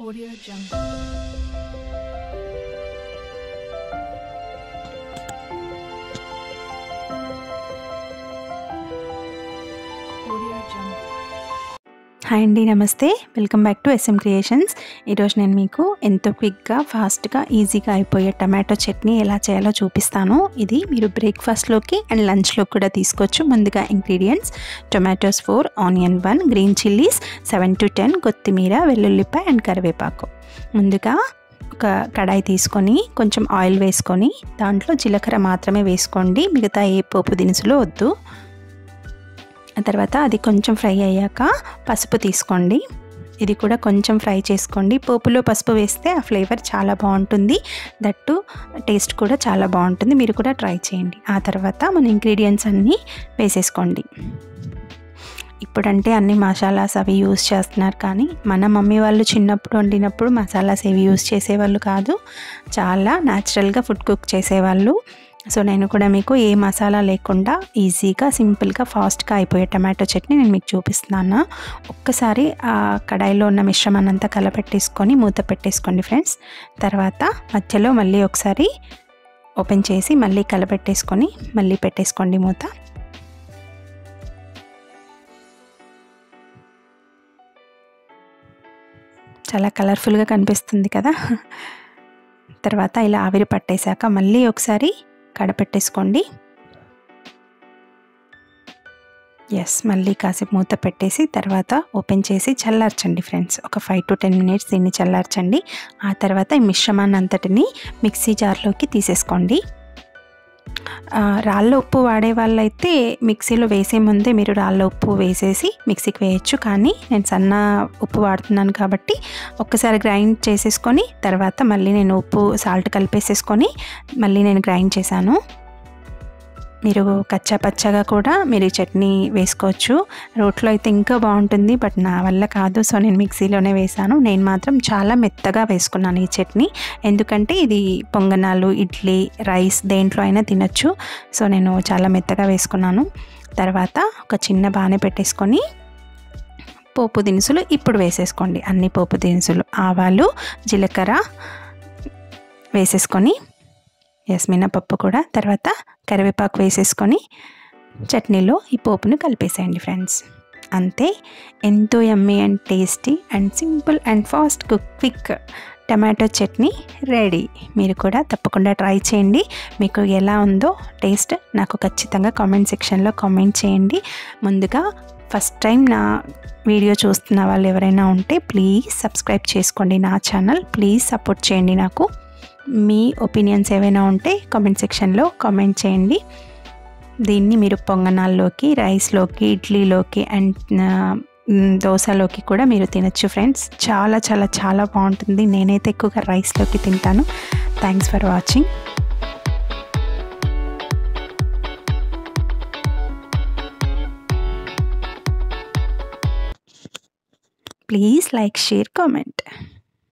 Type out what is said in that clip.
Audio Jungle. Audio Jungle. Hi అండి నమస్తే welcome back to SM Creations ఈరోజు నేను మీకు ఎంతో క్విక్గా ఫాస్ట్గా ఈజీగా అయిపోయే టమాటో చట్నీ ఎలా చేయాలో చూపిస్తాను ఇది మీరు బ్రేక్ఫాస్ట్లోకి అండ్ లంచ్లో కూడా తీసుకోవచ్చు ముందుగా ingredients tomatoes four onion one green chillies seven to ten కొత్తిమీర వెల్లుల్లిపాయ అండ్ కరివేపాకు ముందుగా ఒక కడాయి తీసుకొని కొంచెం ఆయిల్ వేసుకొని దాంట్లో జీలకర్ర మాత్రమే వేసుకోండి మిగతా ఏ పోపు దినుసులు వద్దు ఆ తర్వాత అది కొంచెం ఫ్రై అయ్యాక పసుపు తీసుకోండి ఇది కూడా కొంచెం ఫ్రై చేసుకోండి పోపులో పసుపు వేస్తే ఆ ఫ్లేవర్ చాలా బాగుంటుంది దట్టు టేస్ట్ కూడా చాలా బాగుంటుంది మీరు కూడా ట్రై చేయండి ఆ తర్వాత మన ఇంగ్రీడియంట్స్ అన్నీ వేసేసుకోండి ఇప్పుడంటే అన్ని మసాలాస్ అవి యూస్ చేస్తున్నారు కానీ మన మమ్మీ వాళ్ళు చిన్నప్పుడు వండినప్పుడు మసాలాస్ ఏవి యూస్ చేసేవాళ్ళు కాదు చాలా న్యాచురల్గా ఫుడ్ కుక్ చేసేవాళ్ళు సో నేను కూడా మీకు ఏ మసాలా లేకుండా ఈజీగా సింపుల్గా ఫాస్ట్గా అయిపోయే టమాటో చట్నీ నేను మీకు చూపిస్తున్నాను ఒక్కసారి ఆ కడాయిలో ఉన్న మిశ్రమాన్ని అంతా కలపెట్టేసుకొని మూత పెట్టేసుకోండి ఫ్రెండ్స్ తర్వాత మధ్యలో మళ్ళీ ఒకసారి ఓపెన్ చేసి మళ్ళీ కలపెట్టేసుకొని మళ్ళీ పెట్టేసుకోండి మూత చాలా కలర్ఫుల్గా కనిపిస్తుంది కదా తర్వాత ఇలా ఆవిరి పట్టేశాక మళ్ళీ ఒకసారి కడపెట్టేసుకోండి ఎస్ మళ్ళీ కాసేపు మూత పెట్టేసి తర్వాత ఓపెన్ చేసి చల్లార్చండి ఫ్రెండ్స్ ఒక ఫైవ్ టు టెన్ మినిట్స్ దీన్ని చల్లార్చండి ఆ తర్వాత ఈ మిశ్రమాన్ని అంతటిని మిక్సీ జార్లోకి తీసేసుకోండి రాళ్ళ ఉప్పు వాడే వాళ్ళైతే మిక్సీలో వేసే ముందే మీరు రాళ్ళ ఉప్పు వేసేసి మిక్సీకి వేయచ్చు కానీ నేను సన్న ఉప్పు వాడుతున్నాను కాబట్టి ఒక్కసారి గ్రైండ్ చేసేసుకొని తర్వాత మళ్ళీ నేను ఉప్పు సాల్ట్ కలిపేసేసుకొని మళ్ళీ నేను గ్రైండ్ చేశాను మీరు కచ్చా పచ్చగా కూడా మీరు ఈ చట్నీ వేసుకోవచ్చు రోట్లో అయితే ఇంకా బాగుంటుంది బట్ నా వల్ల కాదు సో నేను మిక్సీలోనే వేసాను నేను మాత్రం చాలా మెత్తగా వేసుకున్నాను ఈ చట్నీ ఎందుకంటే ఇది పొంగనాలు ఇడ్లీ రైస్ దేంట్లో అయినా తినచ్చు సో నేను చాలా మెత్తగా వేసుకున్నాను తర్వాత ఒక చిన్న బాణె పెట్టేసుకొని పోపు దినుసులు ఇప్పుడు వేసేసుకోండి అన్ని పోపు దినుసులు ఆవాలు జీలకర్ర వేసేసుకొని ఎస్ మినపప్పు కూడా తర్వాత కరివేపాకు వేసేసుకొని చట్నీలో ఈ పోపును కలిపేసేయండి ఫ్రెండ్స్ అంతే ఎంతో yummy and tasty and simple and fast cook quick tomato chutney ready మీరు కూడా తప్పకుండా ట్రై చేయండి మీకు ఎలా ఉందో టేస్ట్ నాకు ఖచ్చితంగా కామెంట్ సెక్షన్లో కామెంట్ చేయండి ముందుగా ఫస్ట్ టైం నా వీడియో చూస్తున్న వాళ్ళు ఎవరైనా ఉంటే ప్లీజ్ సబ్స్క్రైబ్ చేసుకోండి నా ఛానల్ ప్లీజ్ సపోర్ట్ చేయండి నాకు మీ ఒపీనియన్స్ ఏవైనా ఉంటే కామెంట్ సెక్షన్లో కామెంట్ చేయండి దీన్ని మీరు పొంగనాల్లోకి రైస్లోకి ఇడ్లీలోకి అండ్ దోశలోకి కూడా మీరు తినచ్చు ఫ్రెండ్స్ చాలా చాలా చాలా బాగుంటుంది నేనైతే ఎక్కువగా రైస్లోకి తింటాను thanks for watching please like share comment